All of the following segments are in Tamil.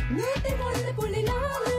நூத்தி ஒன்று புள்ளி நாலு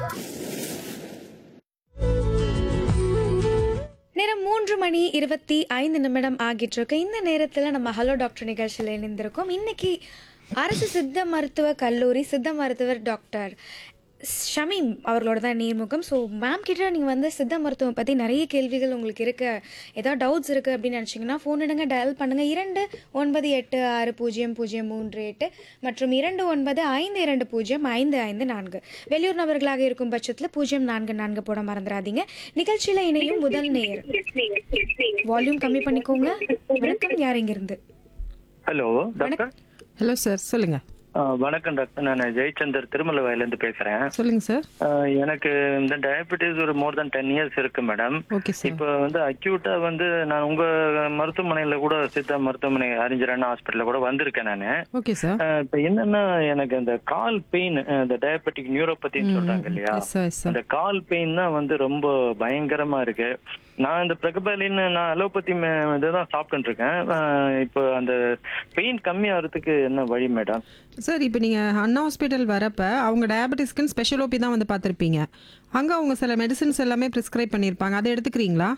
நேரம் மூன்று மணி இருபத்தி ஐந்து நிமிடம் ஆகிட்டு இருக்கு இந்த நேரத்தில் நம்ம ஹலோ டாக்டர் நிகழ்ச்சியில் இணைந்திருக்கோம் இன்னைக்கு அரசு சித்த மருத்துவ கல்லூரி சித்த மருத்துவர் டாக்டர் ஷமீம் அவர்களோட தான் நேர்முகம் ஸோ மேம் கிட்ட நீங்கள் வந்து சித்த மருத்துவம் பற்றி நிறைய கேள்விகள் உங்களுக்கு இருக்க ஏதாவது டவுட்ஸ் இருக்குது அப்படின்னு நினச்சிங்கன்னா ஃபோன் எடுங்க டயல் பண்ணுங்கள் இரண்டு ஒன்பது எட்டு ஆறு பூஜ்ஜியம் பூஜ்ஜியம் மூன்று எட்டு மற்றும் இரண்டு ஒன்பது ஐந்து இரண்டு பூஜ்ஜியம் ஐந்து ஐந்து நான்கு வெளியூர் நபர்களாக இருக்கும் பட்சத்தில் பூஜ்ஜியம் நான்கு நான்கு போட மறந்துடாதீங்க நிகழ்ச்சியில் இணையும் முதல் நேயர் வால்யூம் கம்மி பண்ணிக்கோங்க வணக்கம் யார் இங்கிருந்து ஹலோ டாக்டர் ஹலோ சார் சொல்லுங்க ஆ, வணக்கம் டாக்டர் நான் ஜெயச்சந்தர் திருமலை வயலேருந்து பேசுறேன் சொல்லுங்க சார் ஆ, எனக்கு இந்த டயபெட்டிஸ் ஒரு மோர் தென் டென் இயர்ஸ் இருக்கு மேடம் ஓகே சார் இப்போ வந்து அக்யூட்டா வந்து நான் உங்க மருத்துவமனையில கூட சித்தா மருத்துவமனை அறிஞரான ஹாஸ்பிட்டல்ல கூட வந்திருக்கேன் நான் ஓகே சார் இப்போ என்னன்னா எனக்கு அந்த கால் பெயின் இந்த டயபெட்டிக் நியூரோபதின்னு சொல்றாங்க இல்லையா எஸ் சார் எஸ் சார் அந்த கால் பெயின் தான் வந்து ரொம்ப பயங்கரமா இருக்கு நான் இந்த பிரகபலின் நான் அலோபதி இதுதான் சாப்பிட்டுட்டு இருக்கேன் ஆ, இப்போ அந்த பெயின் கம்மியாகிறதுக்கு என்ன வழி மேடம் சார் இப்போ நீங்கள் அண்ணா ஹாஸ்பிட்டல் வரப்ப அவங்க டயபெட்டிஸ்க்குன்னு ஸ்பெஷல் ஓபி தான் வந்து பார்த்துருப்பீங்க அங்கே அவங்க சில மெடிசின்ஸ் எல்லாமே ப்ரிஸ்கிரைப் பண்ணியிருப்பாங்க அதை எடுத்துக்கிறீங்களா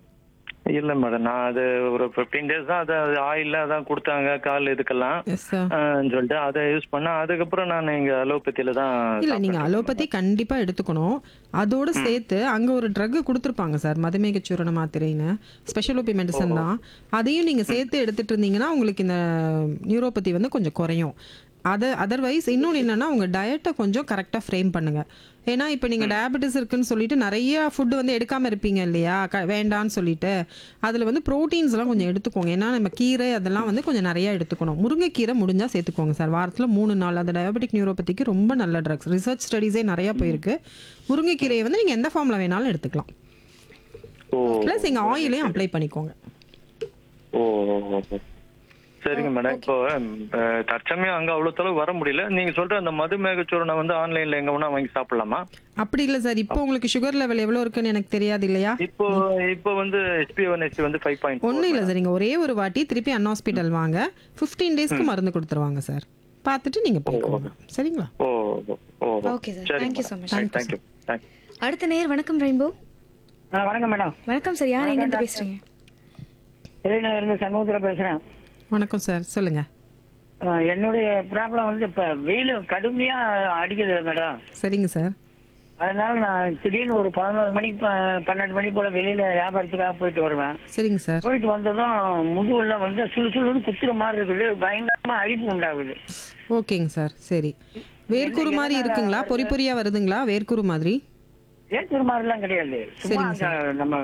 இல்ல மேடம் நான் அது ஒரு ஃபிஃப்டீன் டேஸ் தான் அது ஆயில்ல அதான் கொடுத்தாங்க கால் இதுக்கெல்லாம் எஸ் சார் ஆஹ் சொல்லிட்டு அதை யூஸ் பண்ண அதுக்கப்புறம் நான் இங்க அலோபதியில தான் இல்லை நீங்கள் அலோபதி கண்டிப்பாக எடுத்துக்கணும் அதோடு சேர்த்து அங்கே ஒரு ட்ரக் கொடுத்துருப்பாங்க சார் மதுமேக சூரண மாத்திரைன்னு ஸ்பெஷல் ஓபி மெடிசன் தான் அதையும் நீங்கள் சேர்த்து எடுத்துட்டு இருந்தீங்கன்னா உங்களுக்கு இந்த நியூரோபதி வந்து கொஞ்சம் குறையும் அதை அதர்வைஸ் இன்னொன்று என்னன்னா உங்கள் டயட்டை கொஞ்சம் கரெக்டாக ஃப்ரேம் பண்ணுங்க ஏன்னா இப்போ நீங்கள் டயபெட்டிஸ் இருக்குன்னு சொல்லிட்டு நிறைய ஃபுட்டு வந்து எடுக்காமல் இருப்பீங்க இல்லையா க வேண்டான்னு சொல்லிட்டு அதில் வந்து ப்ரோட்டீன்ஸ்லாம் கொஞ்சம் எடுத்துக்கோங்க ஏன்னா நம்ம கீரை அதெல்லாம் வந்து கொஞ்சம் நிறைய எடுத்துக்கணும் முருங்கைக்கீரை முடிஞ்சால் சேர்த்துக்கோங்க சார் வாரத்தில் மூணு நாள் அந்த டயபெட்டிக் நியூரோபதிக்கு ரொம்ப நல்ல ட்ரக்ஸ் ரிசர்ச் ஸ்டடீஸே நிறைய போயிருக்கு முருங்கைக்கீரையை வந்து நீங்கள் எந்த ஃபார்மில் வேணாலும் எடுத்துக்கலாம் ஓ ப்ளஸ் எங்கள் ஆயிலையும் அப்ளை பண்ணிக்கோங்க ஓ ஓ, ஓ. சரிங்க மேடம் இப்போ அஹ், தற்சமயம் அங்க அவ்வளவு தொலைவு வர முடியல நீங்க சொல்ற அந்த மதுமேக சூரணை வந்து ஆன்லைன்ல எங்க வேணா வாங்கி சாப்பிடலாமா அப்படி இல்லை சார் இப்போ உங்களுக்கு சுகர் லெவல் எவ்வளோ இருக்குன்னு எனக்கு தெரியாது இல்லையா இப்போ இப்போ வந்து எஸ்பிஓஎன்எஸ்சி வந்து ஃபைவ் பாயிண்ட் ஒன்றும் இல்லை சார் நீங்கள் ஒரே ஒரு வாட்டி திருப்பி அன் ஹாஸ்பிட்டல் வாங்க ஃபிஃப்டீன் டேஸ்க்கு மருந்து கொடுத்துருவாங்க சார் பார்த்துட்டு நீங்கள் போய்க்கோங்க சரிங்களா ஓ ஓ, ஓ Okay, sir. சரிங்க Thank you so much. Madam. Thank you. Thank you. அடுத்த நேயர் வணக்கம் ரெயின்போ ஆ வணக்கம் மேடம் வணக்கம் சார் யார் எங்கிருந்து பேசுறீங்க வெளிநகர் இருந்து சண்முகத்தில் பேசுறேன் வணக்கம் சார் சொல்லுங்கள் ஆ, என்னுடைய ப்ராப்ளம் வந்து இப்ப வெயில் கடுமையா அடிக்குது மேடம் சரிங்க சார் அதனால நான் திடீர்னு ஒரு பதினோரு மணிக்கு ப- பன்னெண்டு மணி போல வெளியில வியாபாரத்துக்காக போயிட்டு வருவேன் சரிங்க சார் போயிட்டு வந்ததும் முதுகுல வந்து சுழு சுழுன்னு குத்துற மாதிரி இருக்குது பயங்கரமா அரிப்பு உண்டாகுது ஓகேங்க சார் சரி வேர்க்குரு மாதிரி இருக்குங்களா பொறி பொறியா வருதுங்களா வேர்க்குரு மாதிரி ஏற்கிற மாதிரிலாம் கிடையாது சும்மா சரிங்க அந்த நம்ம